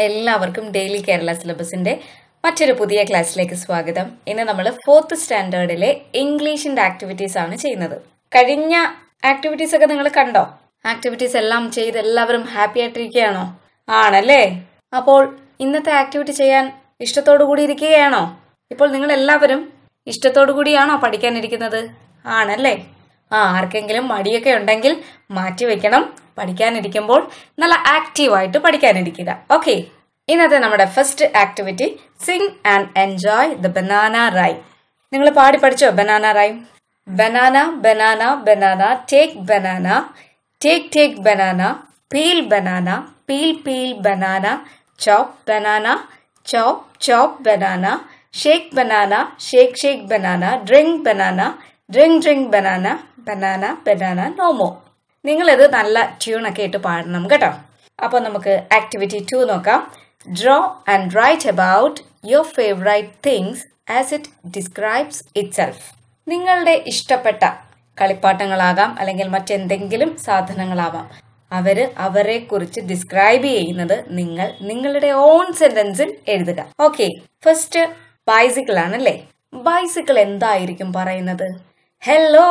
എല്ലാവർക്കും ഡെയിലി കേരള സിലബസിന്റെ മറ്റൊരു പുതിയ ക്ലാസ്സിലേക്ക് സ്വാഗതം ഇന്ന് നമ്മൾ ഫോർത്ത് സ്റ്റാൻഡേർഡിലെ ഇംഗ്ലീഷിന്റെ ആക്ടിവിറ്റീസ് ആണ് ചെയ്യുന്നത് കഴിഞ്ഞ ആക്ടിവിറ്റീസ് ഒക്കെ നിങ്ങൾ കണ്ടോ ആക്ടിവിറ്റീസ് എല്ലാം ചെയ്ത് എല്ലാവരും ഹാപ്പി ആയിട്ടിരിക്കുകയാണോ ആണല്ലേ അപ്പോൾ ഇന്നത്തെ ആക്ടിവിറ്റി ചെയ്യാൻ ഇഷ്ടത്തോടു കൂടി ഇരിക്കുകയാണോ ഇപ്പോൾ നിങ്ങൾ എല്ലാവരും ഇഷ്ടത്തോടു കൂടിയാണോ പഠിക്കാനിരിക്കുന്നത് ആണല്ലേ ആ ആർക്കെങ്കിലും മടിയൊക്കെ ഉണ്ടെങ്കിൽ മാറ്റി വെക്കണം പഠിക്കാനിരിക്കുമ്പോൾ നല്ല ആക്റ്റീവായിട്ട് പഠിക്കാനിരിക്കുക ഓക്കെ ഇന്നത്തെ നമ്മുടെ first activity sing and enjoy the banana rhyme നിങ്ങൾ പാടി പഠിച്ചോ banana rhyme banana banana banana take banana take take banana peel banana peel peel banana chop banana chop chop banana shake banana shake shake banana drink banana drink drink banana banana banana നോമോ നിങ്ങളിത് നല്ല ട്യൂണൊക്കെ ഇട്ട് പാടണം കേട്ടോ അപ്പോൾ നമുക്ക് activity two നോക്കാം draw and write about your favourite things as it describes it self നിങ്ങളുടെ ഇഷ്ടപ്പെട്ട കളിപ്പാട്ടങ്ങളാകാം അല്ലെങ്കിൽ മറ്റെന്തെങ്കിലും സാധനങ്ങളാവാം അവര് അവരെ കുറിച്ച് ഡിസ്ക്രൈബ് ചെയ്യുന്നത് നിങ്ങൾ നിങ്ങളുടെ ഓൺ സെന്റൻസിൽ എഴുതുക ഓക്കെ ഫസ്റ്റ് ബൈസിക്കിൾ ആണല്ലേ ബൈസിക്കിൾ എന്തായിരിക്കും പറയുന്നത് hello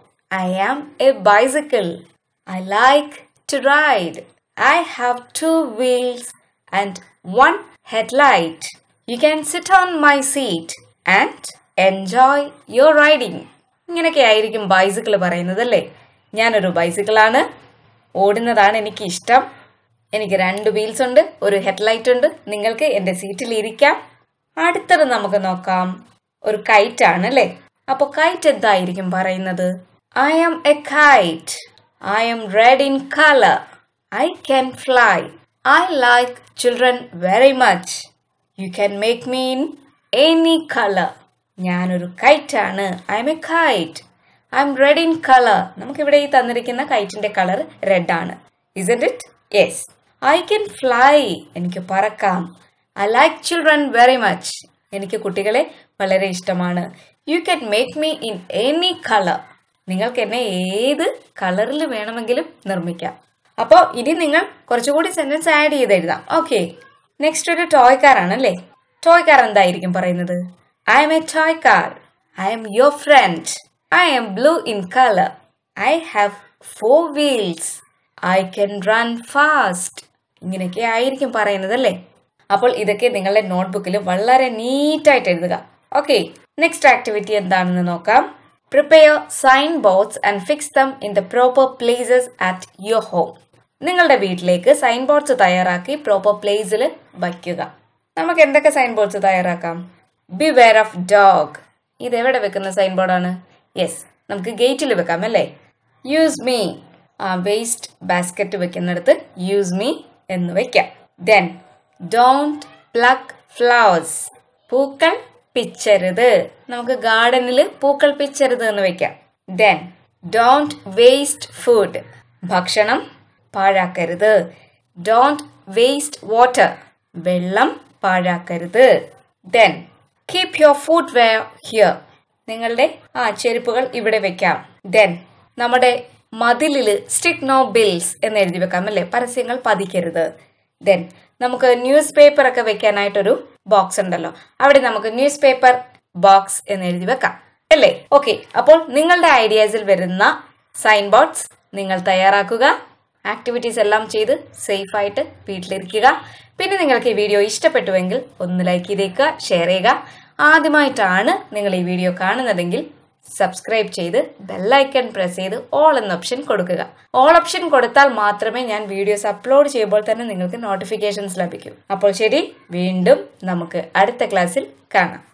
I am a bicycle I like to ride I have two wheels and one headlight you can sit on my seat and enjoy your riding ഇങ്ങനെയൊക്കെ ആയിരിക്കും bicycle പറയുന്നത് അല്ലേ ഞാനൊരു ബൈസിക്കിളാണ് ഓടുന്നതാണ് എനിക്ക് ഇഷ്ടം എനിക്ക് രണ്ട് വീൽസ് ഉണ്ട് ഒരു ഹെഡ്ലൈറ്റ് ഉണ്ട് നിങ്ങൾക്ക് എൻ്റെ സീറ്റിൽ ഇരിക്കാം അടുത്തത് നമുക്ക് നോക്കാം ഒരു കൈറ്റ് ആണ് അല്ലേ അപ്പൊ കൈറ്റ് എന്തായിരിക്കും പറയുന്നത് I am a kite I am red in colour I can fly I like children very much you can make me in any colour ഞാനൊരു കൈറ്റ് ആണ് I'm a kite I'm red in colour നമുക്കിവിടെ ഈ തന്നിരിക്കുന്ന കൈറ്റിന്റെ colour red ആണ് isn't it yes I can fly എനിക്ക് പറക്കാം I like children very much എനിക്ക് കുട്ടികളെ വളരെ ഇഷ്ടമാണ് you can make me in any colour നിങ്ങൾക്ക് എന്നെ ഏത് കളറിൽ വേണമെങ്കിലും നിർമ്മിക്കാം അപ്പോൾ ഇനി നിങ്ങൾ കുറച്ചുകൂടി സെന്റൻസ് ആഡ് ചെയ്ത് എഴുതാം ഓക്കെ നെക്സ്റ്റ് ഒരു ടോയ് കാർ ആണല്ലേ ടോയ് കാർ എന്തായിരിക്കും പറയുന്നത് I'm a toy car I'm your friend I'm blue in colour I have four wheels I can run fast ഇങ്ങനെയൊക്കെ ആയിരിക്കും പറയുന്നത് അല്ലേ അപ്പോൾ ഇതൊക്കെ നിങ്ങളുടെ നോട്ട്ബുക്കിൽ വളരെ നീറ്റായിട്ട് എഴുതുക ഓക്കെ നെക്സ്റ്റ് ആക്ടിവിറ്റി എന്താണെന്ന് നോക്കാം prepare sign boards and fix them in the proper places at your home നിങ്ങളുടെ വീട്ടിലേക്ക് സൈൻ ബോർഡ്സ് തയ്യാറാക്കി പ്രോപ്പർ പ്ലേസിൽ വയ്ക്കുക നമുക്ക് എന്തൊക്കെ സൈൻ ബോർഡ്സ് തയ്യാറാക്കാം ബി വെയർ ഓഫ് ഡോഗ് ഇത് എവിടെ വെക്കുന്ന സൈൻ ബോർഡാണ് യെസ് നമുക്ക് ഗേറ്റിൽ വെക്കാം അല്ലേ യൂസ് മീ ആ വേസ്റ്റ് ബാസ്ക്കറ്റ് വെക്കുന്നിടത്ത് യൂസ് മീ എന്ന് വെക്കാം ദെൻ ഡോണ്ട് പ്ലക്ക് ഫ്ലവേഴ്സ് പൂക്കൾ പിച്ചരുത് നമുക്ക് ഗാർഡനിൽ പൂക്കൾ പിച്ചരുത് എന്ന് വെക്കാം ദെൻ ഡോണ്ട് വേസ്റ്റ് ഫുഡ് ഭക്ഷണം പാഴാക്കരുത് ഡോണ്ട് വേസ്റ്റ് വാട്ടർ വെള്ളം പാഴാക്കരുത് then keep your footwear here നിങ്ങളുടെ ആ ചെരുപ്പുകൾ ഇവിടെ വെക്കാം ദെൻ നമ്മുടെ മതിലില് സ്റ്റിക് നോ ബിൽസ് എന്ന് എഴുതി വെക്കാം അല്ലേ പരസ്യങ്ങൾ പതിക്കരുത് ദെൻ നമുക്ക് ന്യൂസ് പേപ്പർ ഒക്കെ വെക്കാനായിട്ടൊരു ബോക്സ് ഉണ്ടല്ലോ അവിടെ നമുക്ക് ന്യൂസ് പേപ്പർ ബോക്സ് എന്ന് എഴുതി വെക്കാം അല്ലേ ഓക്കെ അപ്പോൾ നിങ്ങളുടെ ഐഡിയാസിൽ വരുന്ന സൈൻ ബോർഡ്സ് നിങ്ങൾ തയ്യാറാക്കുക ആക്ടിവിറ്റീസ് എല്ലാം ചെയ്ത് സേഫ് ആയിട്ട് വീട്ടിലിരിക്കുക പിന്നെ നിങ്ങൾക്ക് ഈ വീഡിയോ ഇഷ്ടപ്പെട്ടുവെങ്കിൽ ഒന്ന് ലൈക്ക് ചെയ്തേക്കുക ഷെയർ ചെയ്യുക ആദ്യമായിട്ടാണ് നിങ്ങൾ ഈ വീഡിയോ കാണുന്നതെങ്കിൽ സബ്സ്ക്രൈബ് ചെയ്ത് ബെല്ലൈക്കൺ പ്രസ് ചെയ്ത് ഓൾ എന്ന ഓപ്ഷൻ കൊടുക്കുക ഓൾ ഓപ്ഷൻ കൊടുത്താൽ മാത്രമേ ഞാൻ വീഡിയോസ് അപ്ലോഡ് ചെയ്യുമ്പോൾ തന്നെ നിങ്ങൾക്ക് നോട്ടിഫിക്കേഷൻസ് ലഭിക്കൂ അപ്പോൾ ശരി വീണ്ടും നമുക്ക് അടുത്ത ക്ലാസ്സിൽ കാണാം